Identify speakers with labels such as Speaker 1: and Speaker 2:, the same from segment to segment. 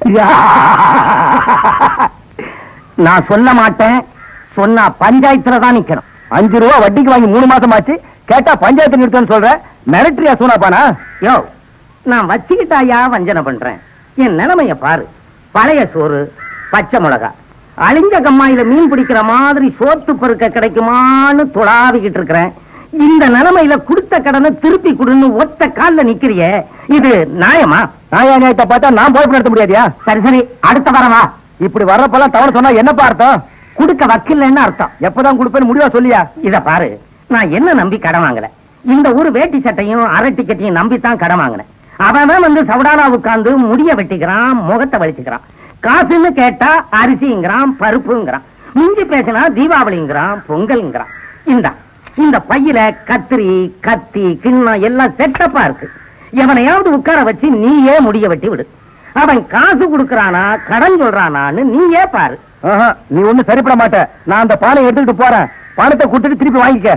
Speaker 1: நான் சொல்ல மாட்டேன் சொன்னா பஞ்சாயத்துல தான் நிக்கணும்
Speaker 2: அஞ்சு ரூபா வட்டிக்கு வாங்கி மூணு மாசம் ஆச்சு கேட்டா பஞ்சாயத்து நிறுத்தம்னு சொல்ற மிரட்டரியா சூனாப்பானா
Speaker 1: யோ நான் வச்சுக்கிட்டாயா வஞ்சனை பண்றேன் என் நிலைமைய பாரு பழைய சோறு பச்சை மிளகா அழிஞ்ச கம்மாயில மீன் பிடிக்கிற மாதிரி சோத்து பருக்க கிடைக்குமான்னு துளாவிக்கிட்டு இருக்கிறேன் இந்த நிலைமையில கொடுத்த கடனை திருப்பி கொடுன்னு ஒத்த கால்ல நிக்கிறியே இது நியாயமா
Speaker 2: நாயா நியாயத்தை பார்த்தா நான் போய் நடத்த முடியாதியா
Speaker 1: சரி சரி அடுத்த வாரம் வா
Speaker 2: இப்படி வர்றப்பெல்லாம் தவறு சொன்னா என்னப்பா அர்த்தம்
Speaker 1: கொடுக்க வக்கில்லைன்னு அர்த்தம்
Speaker 2: எப்பதான் கொடுப்பேன்னு முடிவா சொல்லியா
Speaker 1: இத பாரு நான் என்ன நம்பி கடன் வாங்கல இந்த ஒரு வேட்டி சட்டையும் அரை டிக்கெட்டையும் நம்பி தான் கடன் வாங்கினேன் அவன் தான் வந்து சவுடானா உட்கார்ந்து முடிய வெட்டிக்கிறான் முகத்தை வலிச்சுக்கிறான் காசுன்னு கேட்டா அரிசிங்கிறான் பருப்புங்கிறான் மிஞ்சி பேசினா தீபாவளிங்கிறான் பொங்கல்ங்கிறான் இந்தா இந்த பையில கத்திரி கத்தி கிண்ணம் எல்லாம் செட்டப்பா இருக்கு எவனையாவது உட்கார வச்சு நீயே முடிய வெட்டி விடு அவன் காசு கொடுக்கறானா கடன் சொல்றானான்னு நீயே பாரு
Speaker 2: ஆஹா, நீ ஒண்ணும் சரிப்பட மாட்ட நான் அந்த பானை எடுத்துக்கிட்டு போறேன் பணத்தை கொடுத்துட்டு திருப்பி வாங்கிக்க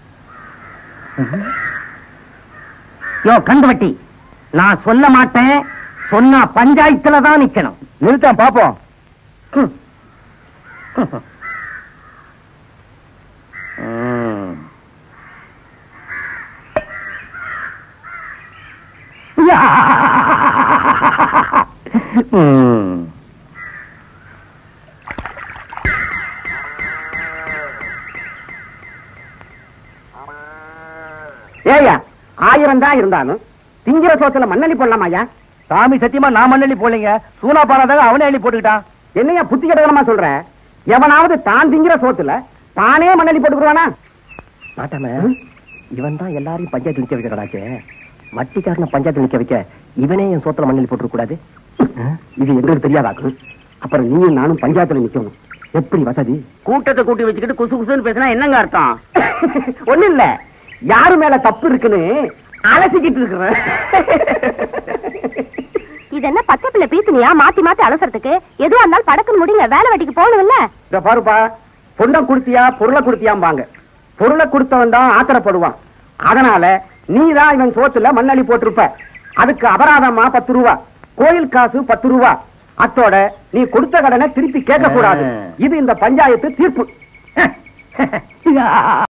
Speaker 1: யோ கந்து வட்டி நான் சொல்ல மாட்டேன் சொன்னா பஞ்சாயத்துல தான் நிக்கணும்
Speaker 2: நிறுத்தான் பாப்போம்
Speaker 1: ம். ம். யா. ம்.
Speaker 3: ஏயா ஆயிரம் தான் இருந்தாலும் திங்கிற சோத்துல மண்ணெண்ணி போடலாமா ஐயா
Speaker 2: சாமி சத்தியமா நான் மண்ணெண்ணி போடலைங்க சூனா பானாதாக அவனே அள்ளி போட்டுக்கிட்டான்
Speaker 3: என்னையா புத்தி கிடக்கணுமா சொல்ற எவனாவது தான் திங்கிற சோத்துல தானே மண்ணெண்ணி போட்டுக்குவானா
Speaker 2: பாட்டாம இவன் தான் எல்லாரையும் பஞ்சாயத்து நிக்க வைக்கிறாச்சே வட்டிக்காரன பஞ்சாயத்து நிக்க வைக்க இவனே என் சோத்துல மண்ணில் போட்டுக்க கூடாது
Speaker 3: இது எங்களுக்கு தெரியாதாக்கு அப்புறம் நீயும் நானும் பஞ்சாயத்துல நிக்கணும் எப்படி வசதி
Speaker 1: கூட்டத்தை கூட்டி வச்சுக்கிட்டு குசு குசுன்னு பேசினா என்னங்க அர்த்தம்
Speaker 3: ஒண்ணு இல்ல யாரு மேல தப்பு இருக்குன்னு அலசிக்கிட்டு இருக்கிறேன்
Speaker 4: இது என்ன பச்சை பிள்ளை பீத்துனியா மாத்தி மாத்தி அலசறதுக்கு எதுவா இருந்தாலும் படக்குன்னு முடிங்க வேலை வெட்டிக்கு போகணும்ல
Speaker 3: இத பாருப்பா பொண்ணை கொடுத்தியா பொருளை கொடுத்தியாம்பாங்க பொருளை கொடுத்தவன் தான் ஆத்திரப்படுவான் அதனால நீ தான் இவன் சோத்துல மண்ணள்ளி போட்டிருப்ப அதுக்கு அபராதமா பத்து ரூபா கோயில் காசு பத்து ரூபா அத்தோட நீ கொடுத்த கடனை திருப்பி கேட்க கூடாது
Speaker 1: ஆ.
Speaker 3: இது இந்த பஞ்சாயத்து தீர்ப்பு